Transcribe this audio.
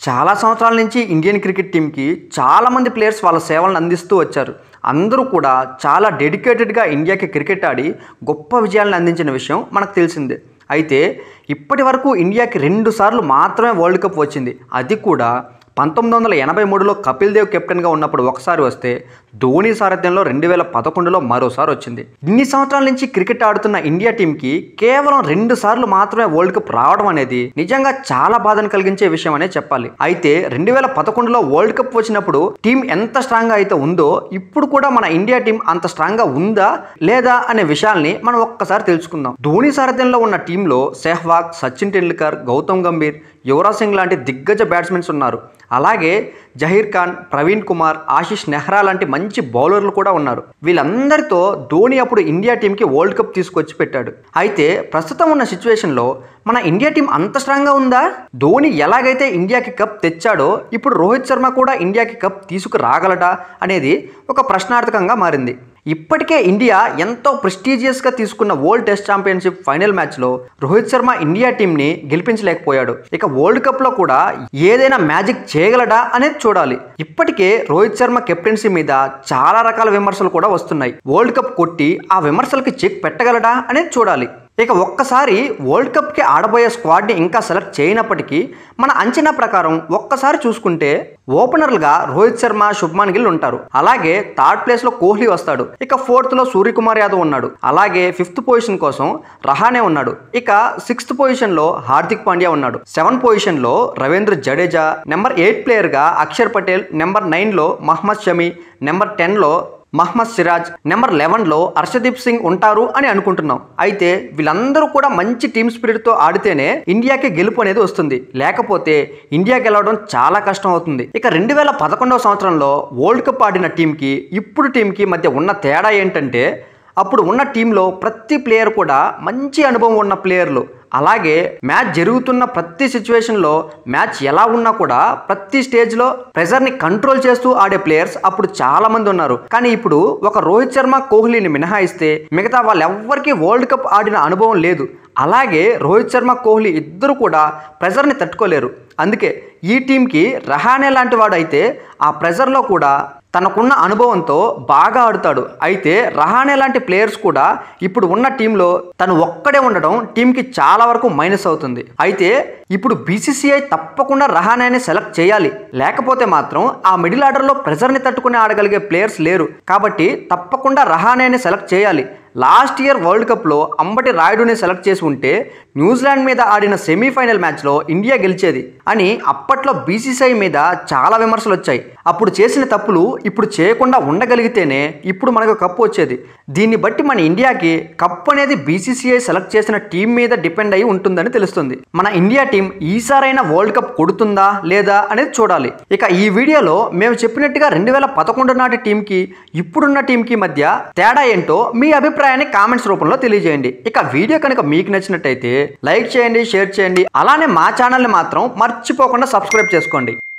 చాలా సంవత్సరాల నుంచి ఇండియన్ క్రికెట్ టీంకి చాలామంది ప్లేయర్స్ వాళ్ళ సేవలను అందిస్తూ వచ్చారు అందరూ కూడా చాలా డెడికేటెడ్గా ఇండియాకి క్రికెట్ ఆడి గొప్ప విజయాలను అందించిన విషయం మనకు తెలిసిందే అయితే ఇప్పటి వరకు ఇండియాకి రెండు సార్లు మాత్రమే వరల్డ్ కప్ వచ్చింది అది కూడా పంతొమ్మిది వందల ఎనభై మూడులో కపిల్ దేవ్ కెప్టెన్గా ఉన్నప్పుడు ఒకసారి వస్తే ధోని సారథ్యంలో రెండు వేల పదకొండులో మరోసారి వచ్చింది ఇన్ని సంవత్సరాల నుంచి క్రికెట్ ఆడుతున్న ఇండియా టీంకి కేవలం రెండు సార్లు మాత్రమే వరల్డ్ కప్ రావడం అనేది నిజంగా చాలా బాధను కలిగించే విషయం అనే చెప్పాలి అయితే రెండు వేల పదకొండులో వరల్డ్ కప్ వచ్చినప్పుడు టీం ఎంత స్ట్రాంగ్గా అయితే ఉందో ఇప్పుడు కూడా మన ఇండియా టీం అంత స్ట్రాంగ్గా ఉందా లేదా అనే విషయాల్ని మనం ఒక్కసారి తెలుసుకుందాం ధోని సారథ్యంలో ఉన్న టీంలో సెహ్వాగ్ సచిన్ టెండూల్కర్ గౌతమ్ గంభీర్ యువరాజ్ సింగ్ లాంటి దిగ్గజ బ్యాట్స్మెన్స్ ఉన్నారు అలాగే జహీర్ ఖాన్ ప్రవీణ్ కుమార్ ఆశిష్ నెహ్రా లాంటి మంచి బౌలర్లు కూడా ఉన్నారు వీళ్ళందరితో ధోని అప్పుడు ఇండియా టీంకి వరల్డ్ కప్ తీసుకొచ్చి పెట్టాడు అయితే ప్రస్తుతం ఉన్న సిచ్యువేషన్లో మన ఇండియా టీం అంత స్ట్రాంగ్గా ఉందా ధోని ఎలాగైతే ఇండియాకి కప్ తెచ్చాడో ఇప్పుడు రోహిత్ శర్మ కూడా ఇండియాకి కప్ తీసుకురాగలడా అనేది ఒక ప్రశ్నార్థకంగా మారింది ఇప్పటికే ఇండియా ఎంతో ప్రెస్టీజియస్గా తీసుకున్న వరల్డ్ టెస్ట్ ఛాంపియన్షిప్ ఫైనల్ మ్యాచ్లో రోహిత్ శర్మ ఇండియా టీంని గెలిపించలేకపోయాడు ఇక వరల్డ్ కప్లో కూడా ఏదైనా మ్యాజిక్ చేయగలడా అనేది చూడాలి ఇప్పటికే రోహిత్ శర్మ కెప్టెన్సీ మీద చాలా రకాల విమర్శలు కూడా వస్తున్నాయి వరల్డ్ కప్ కొట్టి ఆ విమర్శలకి చెక్ పెట్టగలడా అనేది చూడాలి ఇక ఒక్కసారి వరల్డ్ కప్కి ఆడబోయే స్క్వాడ్ని ఇంకా సెలెక్ట్ చేయనప్పటికీ మన అంచనా ప్రకారం ఒక్కసారి చూసుకుంటే ఓపెనర్లుగా రోహిత్ శర్మ శుభ్మాన్ గిల్ ఉంటారు అలాగే థర్డ్ ప్లేస్లో కోహ్లీ వస్తాడు ఇక ఫోర్త్లో సూర్యకుమార్ యాదవ్ ఉన్నాడు అలాగే ఫిఫ్త్ పొజిషన్ కోసం రహానే ఉన్నాడు ఇక సిక్స్త్ పొజిషన్లో హార్దిక్ పాండ్యా ఉన్నాడు సెవెన్ పొజిషన్లో రవీంద్ర జడేజా నెంబర్ ఎయిట్ ప్లేయర్గా అక్షర్ పటేల్ నెంబర్ నైన్లో మహమ్మద్ షమి నెంబర్ టెన్లో మహమ్మద్ సిరాజ్ నెంబర్ లెవెన్లో హర్షదీప్ సింగ్ ఉంటారు అని అనుకుంటున్నాం అయితే వీళ్ళందరూ కూడా మంచి టీమ్ స్పిరిట్తో ఆడితేనే ఇండియాకి గెలుపు అనేది వస్తుంది లేకపోతే ఇండియా గెలవడం చాలా కష్టం అవుతుంది ఇక రెండు వేల పదకొండవ సంవత్సరంలో వరల్డ్ కప్ ఆడిన టీంకి ఇప్పుడు టీంకి మధ్య ఉన్న తేడా ఏంటంటే అప్పుడు ఉన్న టీంలో ప్రతి ప్లేయర్ కూడా మంచి అనుభవం ఉన్న ప్లేయర్లు అలాగే మ్యాచ్ జరుగుతున్న ప్రతి సిచ్యువేషన్లో మ్యాచ్ ఎలా ఉన్నా కూడా ప్రతి స్టేజ్లో ప్రెజర్ని కంట్రోల్ చేస్తూ ఆడే ప్లేయర్స్ అప్పుడు చాలా మంది ఉన్నారు కానీ ఇప్పుడు ఒక రోహిత్ శర్మ కోహ్లీని మినహాయిస్తే మిగతా వాళ్ళెవ్వరికీ వరల్డ్ కప్ ఆడిన అనుభవం లేదు అలాగే రోహిత్ శర్మ కోహ్లీ ఇద్దరు కూడా ప్రెజర్ని తట్టుకోలేరు అందుకే ఈ టీంకి రహానే లాంటి వాడైతే ఆ ప్రెజర్లో కూడా తనకున్న అనుభవంతో బాగా ఆడుతాడు అయితే రహానే లాంటి ప్లేయర్స్ కూడా ఇప్పుడు ఉన్న టీంలో తను ఒక్కడే ఉండడం టీంకి చాలా వరకు మైనస్ అవుతుంది అయితే ఇప్పుడు బీసీసీఐ తప్పకుండా రహానేని సెలెక్ట్ చేయాలి లేకపోతే మాత్రం ఆ మిడిల్ ఆర్డర్లో ప్రెజర్ని తట్టుకుని ఆడగలిగే ప్లేయర్స్ లేరు కాబట్టి తప్పకుండా రహానేని సెలెక్ట్ చేయాలి లాస్ట్ ఇయర్ వరల్డ్ కప్లో అంబటి రాయుడుని సెలెక్ట్ చేసి ఉంటే న్యూజిలాండ్ మీద ఆడిన సెమీఫైనల్ మ్యాచ్లో ఇండియా గెలిచేది అని అప్పట్లో బీసీసీఐ మీద చాలా విమర్శలు వచ్చాయి అప్పుడు చేసిన తప్పులు ఇప్పుడు చేయకుండా ఉండగలిగితేనే ఇప్పుడు మనకు కప్పు వచ్చేది దీన్ని బట్టి మన ఇండియాకి కప్ అనేది బీసీసీఐ సెలెక్ట్ చేసిన టీం మీద డిపెండ్ అయి ఉంటుందని తెలుస్తుంది మన ఇండియా టీం ఈసారైనా వరల్డ్ కప్ కొడుతుందా లేదా అనేది చూడాలి ఇక ఈ వీడియోలో మేము చెప్పినట్టుగా రెండు వేల పదకొండు నాటి టీంకి ఇప్పుడున్న టీంకి మధ్య తేడా ఏంటో మీ అభిప్రాయాన్ని కామెంట్స్ రూపంలో తెలియజేయండి ఇక వీడియో కనుక మీకు నచ్చినట్టయితే లైక్ చేయండి షేర్ చేయండి అలానే మా ఛానల్ని మాత్రం మర్చిపోకుండా సబ్స్క్రైబ్ చేసుకోండి